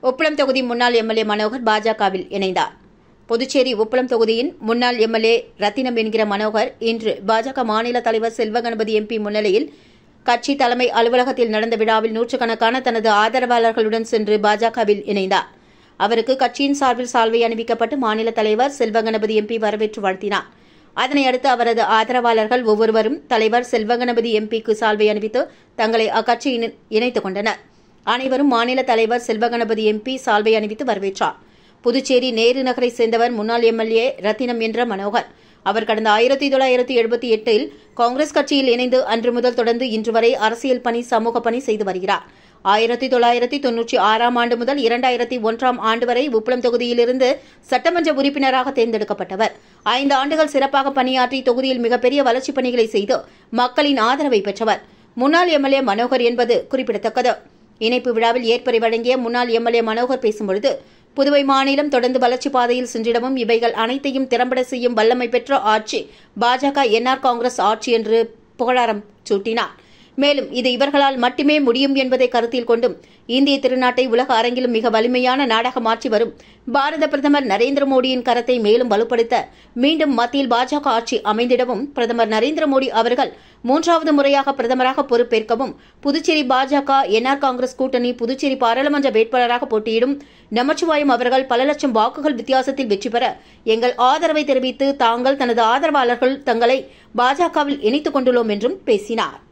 உப்பளம் தொகுதி முன்னாள் எம்எல்ஏ மனோகர் பாஜகவில் இணைந்தார் புதுச்சேரி உப்பளம் தொகுதியின் முன்னாள் எம்எல்ஏ ரத்தினம் என்கிற மனோகர் இன்று பாஜக மாநில தலைவர் செல்வகணபதி எம்பி முன்னிலையில் கட்சி தலைமை அலுவலகத்தில் நடந்த விழாவில் நூற்றுக்கணக்கான தனது ஆதரவாளர்களுடன் சென்று பாஜகவில் இணைந்தார் அவருக்கு கட்சியின் சார்பில் சால்வை அணிவிக்கப்பட்டு மாநில தலைவர் செல்வகணபதி எம்பி வரவேற்று வாழ்த்தினார் அதனை அடுத்து அவரது ஆதரவாளர்கள் ஒவ்வொருவரும் தலைவர் செல்வகணபதி எம்பிக்கு சால்வை அணிவித்து தங்களை அக்கட்சியில் இணைத்துக் கொண்டனர் அனைவரும் மாநில தலைவர் செல்வகணபதி எம்பி சால்வை அணிவித்து வரவேற்றார் புதுச்சேரி நேரு நகரை சேர்ந்தவர் முன்னாள் எம்எல்ஏ ரத்தினம் என்ற மனோகர் அவர் கடந்த ஆயிரத்தி தொள்ளாயிரத்தி எழுபத்தி எட்டில் காங்கிரஸ் கட்சியில் இணைந்து அன்று முதல் தொடர்ந்து இன்று வரை அரசியல் பணி சமூக பணி செய்து வருகிறார் ஆயிரத்தி தொள்ளாயிரத்தி தொன்னூற்றி ஆறாம் ஆண்டு முதல் இரண்டாயிரத்தி ஒன்றாம் ஆண்டு வரை உப்பளம் தொகுதியிலிருந்து சட்டமன்ற உறுப்பினராக தேர்ந்தெடுக்கப்பட்டவர் ஐந்து ஆண்டுகள் சிறப்பாக பணியாற்றி தொகுதியில் மிகப்பெரிய வளர்ச்சிப் பணிகளை செய்து மக்களின் ஆதரவை பெற்றவர் முன்னாள் எம்எல்ஏ மனோகர் என்பது குறிப்பிடத்தக்கது இணைப்பு விழாவில் ஏற்பரை வழங்கிய முன்னாள் எம்எல்ஏ மனோகர் பேசும்பொழுது புதுவை மாநிலம் தொடர்ந்து வளர்ச்சிப் பாதையில் சென்றிடவும் இவைகள் அனைத்தையும் திறம்பட செய்யும் வல்லமை பெற்ற ஆட்சி பாஜக என்ஆர் காங்கிரஸ் ஆட்சி என்று புகழாரம் சூட்டினார் மேலும் இது இவர்களால் மட்டுமே முடியும் என்பதை கருத்தில் கொண்டும் இந்திய திருநாட்டை உலக அரங்கிலும் மிக வலிமையான நாடாக மாற்றி வரும் பாரத பிரதமர் நரேந்திர மோடியின் கரத்தை மேலும் வலுப்படுத்த மீண்டும் மத்தியில் பாஜக ஆட்சி அமைந்திடவும் பிரதமர் நரேந்திர மோடி அவர்கள் மூன்றாவது முறையாக பிரதமராக பொறுப்பேற்கவும் புதுச்சேரி பாஜக என்ஆர் காங்கிரஸ் கூட்டணி புதுச்சேரி பாராளுமன்ற வேட்பாளராக போட்டியிடும் நமச்சிவாயம் அவர்கள் பல லட்சம் வாக்குகள் வித்தியாசத்தில் வெற்றி பெற எங்கள் ஆதரவை தெரிவித்து தாங்கள் தனது ஆதரவாளர்கள் தங்களை பாஜகவில் இணைத்துக் கொண்டுள்ளோம் என்றும் பேசினார்